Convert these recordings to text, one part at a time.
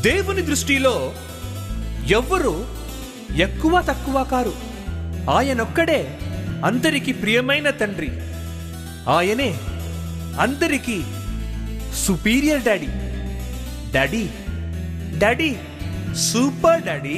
దేవుని దృష్టిలో ఎవ్వరు ఎక్కువ తక్కువ కారు ఆయనొక్కడే అందరికి ప్రియమైన తండ్రి ఆయనే అందరికీ superior daddy daddy daddy super daddy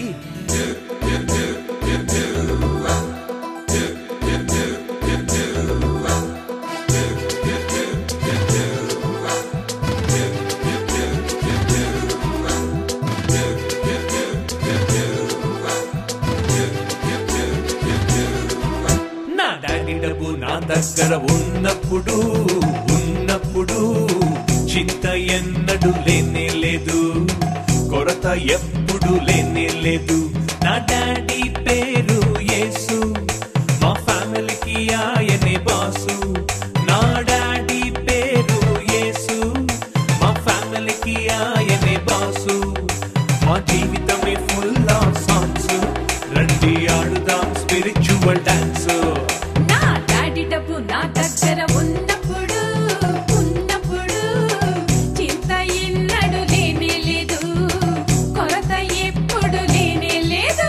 నా డాడీ డబ్బు నా దగ్గర ఉన్నప్పుడు ఉన్నప్పుడు చింత ఎన్నడు లేనే లేదు కొరత ఎప్పుడు లేనే లేదు నా డాడీ పేరు యేసు మా ఫ్యామిలీకి ఆయనే బాసు నా డాడీ పేరు యేసు మా ఫ్యామిలీకి ఆయనే బాసు మా జీవితమే ఫుల్ ఆఫ్ సాంగ్స్ రండి ఆడుదాం స్పిరిచువల్ డాన్స్ నా డాడీ డబ్బు నా దగ్గర ఉన్నప్పుడు ఉన్నప్పుడు చింత ఎన్నడు లేనే లేదు కొరత ఎప్పుడు లేనే లేదు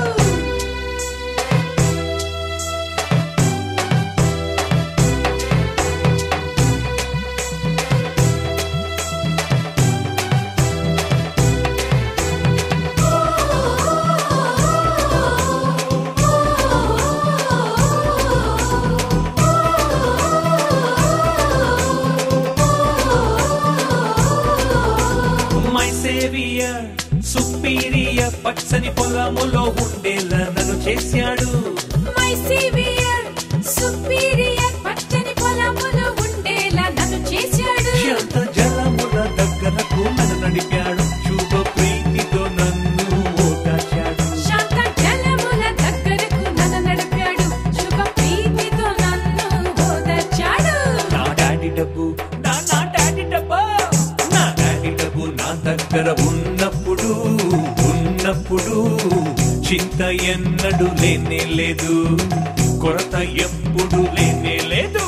మై సేవియర్ సుపీరియర్ పచ్చని పొలములో ఉండేలా నన్ను చేశాడు మై సివియర్ సుపీరియర్ పచ్చని పొలములో ఉండేలా నన్ను చేశాడు ఎంత జలముల దగ్గరకు నన్ను నడిపాడు శుభ ప్రీతితో నన్ను ఓదార్చాడు శాంత జలముల దగ్గరకు నన్ను నడిపాడు శుభ ప్రీతితో నన్ను ఓదార్చాడు నా డాడీ డబ్బు నా నా డాడీ డబ్బు నా డాడీ డబ్బు నా దగ్గర ఉన్నప్పుడు ఉన్నప్పుడు చింత ఎన్నడు లేనే లేదు కొరత ఎప్పుడు లేనే లేదు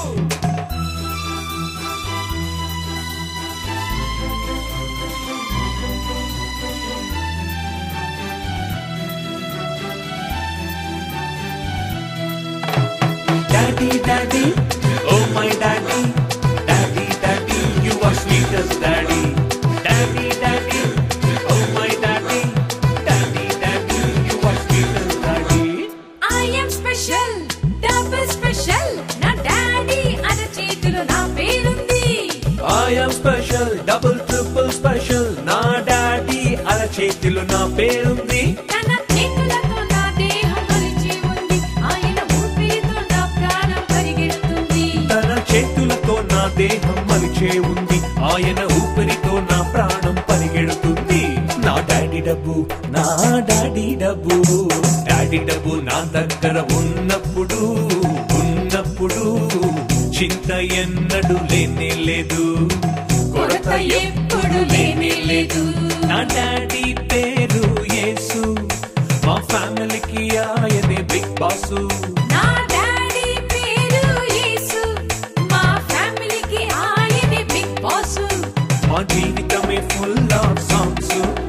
Daddy, daddy, oh my daddy, daddy, daddy, you are sweetest daddy. Daddy, daddy, oh my daddy, daddy, daddy, you are sweetest daddy. I am special, double special. నా డాడీ అర చేతిలో నా పేరుంది I am special, double triple special. నా daddy అల చేతిలో నా పేరుంది తన చేతులతో నా దేహం మలిచి ఉంది ఆయన ఊపిరితో నా ప్రాణం పరిగెడుతుంది తన చేతులతో నా దేహం మలిచే ఉంది ఆయన ఊపిరితో నా ప్రాణం పరిగెడుతుంది నా డాడీ డబ్బు నా డాడీ డబ్బు డాడీ డబ్బు నా దగ్గర ఉన్నప్పుడు ఉన్నప్పుడు చింత ఎన్నడు లేనే లేదు కొరత ఎప్పుడు లేనే లేదు నా డాడీ పేరు యేసు మా ఫ్యామిలీకి ఆయనే బిగ్ బాసు నా డాడీ పేరు యేసు మా ఫ్యామిలీకి ఆయనే బిగ్ బాస్ మా జీవితమే ఫుల్ ఆఫ్ సాంగ్స్